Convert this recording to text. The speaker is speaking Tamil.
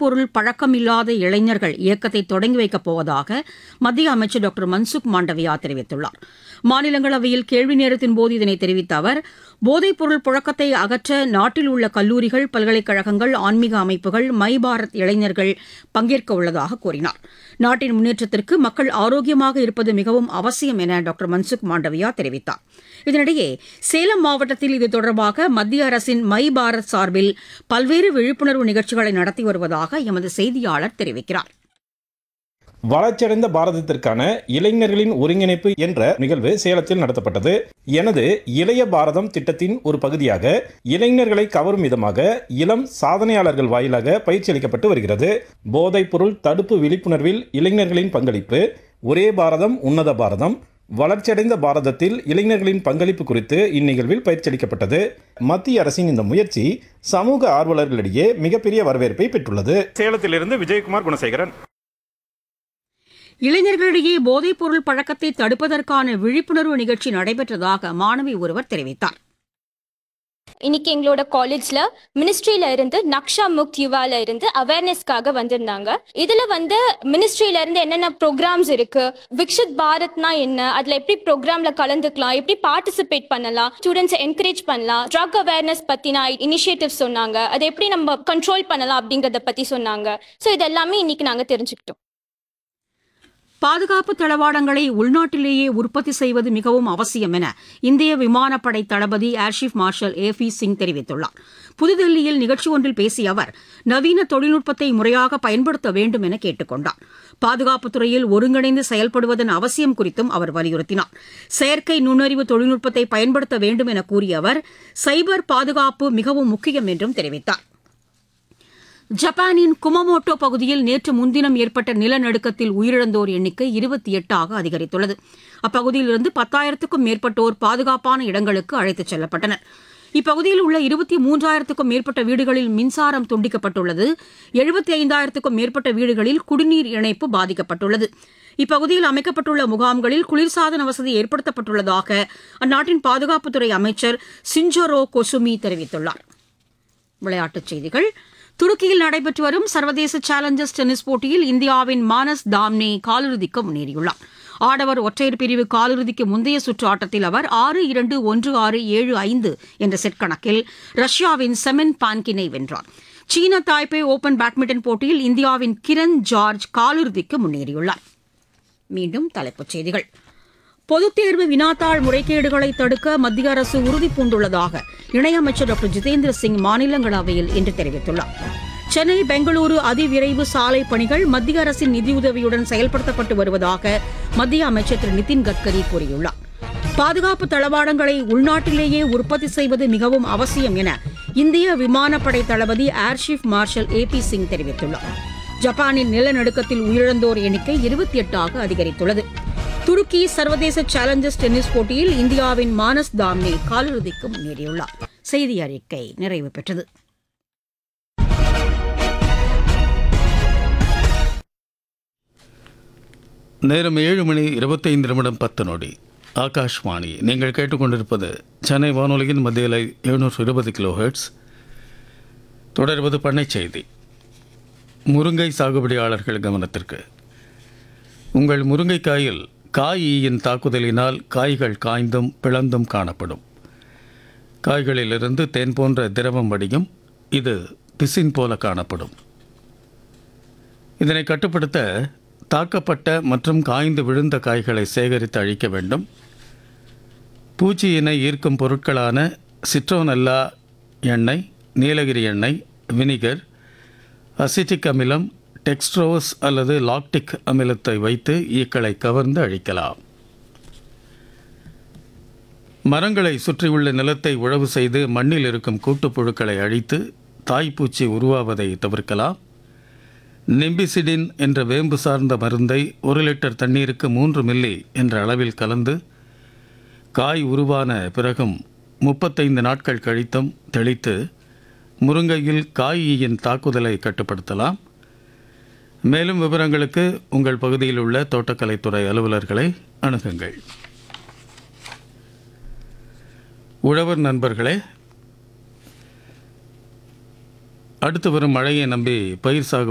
போதைப்பொருள் பழக்கமில்லாத இளைஞர்கள் இயக்கத்தை தொடங்கி வைக்கப் போவதாக மத்திய அமைச்சர் டாக்டர் மன்சுக் மாண்டவியா தெரிவித்துள்ளார் மாநிலங்களவையில் கேள்வி நேரத்தின் போது இதனை தெரிவித்த அவர் போதைப்பொருள் புழக்கத்தை அகற்ற நாட்டில் உள்ள கல்லூரிகள் பல்கலைக்கழகங்கள் ஆன்மீக அமைப்புகள் மை பாரத் இளைஞர்கள் பங்கேற்க உள்ளதாக கூறினார் நாட்டின் முன்னேற்றத்திற்கு மக்கள் ஆரோக்கியமாக இருப்பது மிகவும் அவசியம் என டாக்டர் மன்சுக் மாண்டவியா தெரிவித்தார் இதனிடையே சேலம் மாவட்டத்தில் இது தொடர்பாக மத்திய அரசின் மை பாரத் சார்பில் பல்வேறு விழிப்புணர்வு நிகழ்ச்சிகளை நடத்தி வருவதாக எமது செய்தியாளர் தெரிவிக்கிறார் வளர்ச்சியடைந்த பாரதத்திற்கான இளைஞர்களின் ஒருங்கிணைப்பு என்ற நிகழ்வு சேலத்தில் நடத்தப்பட்டது எனது இளைய பாரதம் திட்டத்தின் ஒரு பகுதியாக இளைஞர்களை கவரும் விதமாக இளம் சாதனையாளர்கள் வாயிலாக பயிற்சி அளிக்கப்பட்டு வருகிறது போதைப் பொருள் தடுப்பு விழிப்புணர்வில் இளைஞர்களின் பங்களிப்பு ஒரே பாரதம் உன்னத பாரதம் வளர்ச்சியடைந்த பாரதத்தில் இளைஞர்களின் பங்களிப்பு குறித்து இந்நிகழ்வில் பயிற்சி அளிக்கப்பட்டது மத்திய அரசின் இந்த முயற்சி சமூக ஆர்வலர்களிடையே மிகப்பெரிய வரவேற்பை பெற்றுள்ளது சேலத்திலிருந்து விஜயகுமார் குணசேகரன் இளைஞர்களிடையே போதைப்பொருள் பழக்கத்தை தடுப்பதற்கான விழிப்புணர்வு நிகழ்ச்சி நடைபெற்றதாக மாணவி ஒருவர் தெரிவித்தார் இன்னைக்கு எங்களோட காலேஜ்ல மினிஸ்ட்ரியில இருந்து நக்ஷா முக்த் யுவால இருந்து அவேர்னஸ்க்காக வந்திருந்தாங்க இதுல வந்து மினிஸ்ட்ரியில இருந்து என்னென்ன ப்ரோக்ராம்ஸ் இருக்கு விக்ஷித் பாரத்னா என்ன அதுல எப்படி ப்ரோக்ராம்ல கலந்துக்கலாம் எப்படி பார்ட்டிசிபேட் பண்ணலாம் ஸ்டூடெண்ட்ஸ் என்கரேஜ் பண்ணலாம் ட்ரக் அவேர்னஸ் பத்தின இனிஷியேட்டிவ் சொன்னாங்க அதை எப்படி நம்ம கண்ட்ரோல் பண்ணலாம் அப்படிங்கறத பத்தி சொன்னாங்க ஸோ இது எல்லாமே இன்னைக்கு நாங்க தெரிஞ்சுக்கிட்டோம் பாதுகாப்பு தளவாடங்களை உள்நாட்டிலேயே உற்பத்தி செய்வது மிகவும் அவசியம் என இந்திய விமானப்படை தளபதி air chief marshal A P Singh தெரிவித்துள்ளார் புதுதில்லியில் நிகழ்ச்சி ஒன்றில் பேசிய அவர் நவீன தொழில்நுட்பத்தை முறையாக பயன்படுத்த வேண்டும் என கேட்டுக் கொண்டார் பாதுகாப்புத் துறையில் ஒருங்கிணைந்து செயல்படுவதன் அவசியம் குறித்தும் அவர் வலியுறுத்தினார் செயற்கை நுண்ணறிவு தொழில்நுட்பத்தை பயன்படுத்த வேண்டும் என கூறிய அவர் சைபர் பாதுகாப்பு மிகவும் முக்கியம் என்றும் தெரிவித்தார் ஜப்பானின் குமமோட்டோ பகுதியில் நேற்று முன்தினம் ஏற்பட்ட நிலநடுக்கத்தில் உயிரிழந்தோர் எண்ணிக்கை இருபத்தி எட்டாக அதிகரித்துள்ளது அப்பகுதியிலிருந்து பத்தாயிரத்துக்கும் மேற்பட்டோர் பாதுகாப்பான இடங்களுக்கு அழைத்துச் செல்லப்பட்டனர் இப்பகுதியில் உள்ள இருபத்தி மூன்றாயிரத்துக்கும் மேற்பட்ட வீடுகளில் மின்சாரம் துண்டிக்கப்பட்டுள்ளது எழுபத்தி ஐந்தாயிரத்துக்கும் மேற்பட்ட வீடுகளில் குடிநீர் இணைப்பு பாதிக்கப்பட்டுள்ளது இப்பகுதியில் அமைக்கப்பட்டுள்ள முகாம்களில் குளிர்சாதன வசதி ஏற்படுத்தப்பட்டுள்ளதாக அந்நாட்டின் பாதுகாப்புத்துறை அமைச்சர் சிஞ்சோரோ கொசுமி தெரிவித்துள்ளார் விளையாட்டுச் செய்திகள் துருக்கியில் நடைபெற்று வரும் சர்வதேச சேலஞ்சர்ஸ் டென்னிஸ் போட்டியில் இந்தியாவின் மானஸ் தாம்னே காலிறுதிக்கு முன்னேறியுள்ளார் ஆடவர் ஒற்றையர் பிரிவு காலிறுதிக்கு முந்தைய சுற்று ஆட்டத்தில் அவர் ஆறு இரண்டு ஒன்று ஆறு ஏழு ஐந்து என்ற செட் கணக்கில் ரஷ்யாவின் செமென் பான்கினை வென்றார் சீன தாய்பே ஓபன் பேட்மிண்டன் போட்டியில் இந்தியாவின் கிரண் ஜார்ஜ் காலிறுதிக்கு முன்னேறியுள்ளார் மீண்டும் தலைப்புச் செய்திகள் பொதுத் தேர்வு வினாத்தாள் முறைகேடுகளை தடுக்க மத்திய அரசு உறுதி பூண்டுள்ளதாக இணையமைச்சர் டாக்டர் ஜிதேந்திர சிங் மாநிலங்களவையில் இன்று தெரிவித்துள்ளார் சென்னை பெங்களூரு அதிவிரைவு சாலை பணிகள் மத்திய அரசின் நிதியுதவியுடன் செயல்படுத்தப்பட்டு வருவதாக மத்திய அமைச்சர் திரு நிதின் கட்கரி கூறியுள்ளார் பாதுகாப்பு தளவாடங்களை உள்நாட்டிலேயே உற்பத்தி செய்வது மிகவும் அவசியம் என இந்திய விமானப்படை தளபதி air chief marshal A P Singh தெரிவித்துள்ளார் ஜப்பானின் நிலநடுக்கத்தில் உயிரிழந்தோர் எண்ணிக்கை இருபத்தி எட்டாக அதிகரித்துள்ளது துருக்கி சர்வதேச சேலஞ்சர்ஸ் டென்னிஸ் போட்டியில் இந்தியாவின் மானஸ் தாம்னே காலிறுதிக்கு முன்னேறியுள்ளார் செய்தி அறிக்கை நிறைவு பெற்றது நேரம் ஏழு மணி இருபத்தைந்து நிமிடம் பத்து நொடி ஆகாஷ்வாணி நீங்கள் கேட்டுக்கொண்டிருப்பது சென்னை வானொலியின் மத்தியில் எழுநூற்று இருபது கிலோ ஹெர்ட்ஸ் தொடர்வது பண்ணைச் செய்தி முருங்கை சாகுபடியாளர்கள் கவனத்திற்கு உங்கள் முருங்கைக்காயில் காய் ஈயின் தாக்குதலினால் காய்கள் காய்ந்தும் பிளந்தும் காணப்படும் காய்களிலிருந்து தேன் போன்ற திரவம் வடியும் இது பிசின் போல காணப்படும் இதனை கட்டுப்படுத்த தாக்கப்பட்ட மற்றும் காய்ந்து விழுந்த காய்களை சேகரித்து அழிக்க வேண்டும் பூச்சியினை ஈர்க்கும் பொருட்களான சிட்ரோனல்லா எண்ணெய் நீலகிரி எண்ணெய் வினிகர் அசிட்டிக் அமிலம் டெக்ஸ்ட்ரோஸ் அல்லது லாக்டிக் அமிலத்தை வைத்து ஈக்களை கவர்ந்து அழிக்கலாம் மரங்களை சுற்றியுள்ள நிலத்தை உழவு செய்து மண்ணில் இருக்கும் கூட்டுப்புழுக்களை அழித்து தாய்ப்பூச்சி உருவாவதை தவிர்க்கலாம் நிம்பிசிடின் என்ற வேம்பு சார்ந்த மருந்தை ஒரு லிட்டர் தண்ணீருக்கு மூன்று மில்லி என்ற அளவில் கலந்து காய் உருவான பிறகும் முப்பத்தைந்து நாட்கள் கழித்தும் தெளித்து முருங்கையில் காயின் தாக்குதலை கட்டுப்படுத்தலாம் மேலும் விவரங்களுக்கு உங்கள் பகுதியில் உள்ள தோட்டக்கலைத்துறை அலுவலர்களை அணுகுங்கள் உழவர் நண்பர்களே அடுத்து வரும் மழையை நம்பி பயிர் சாகுபடி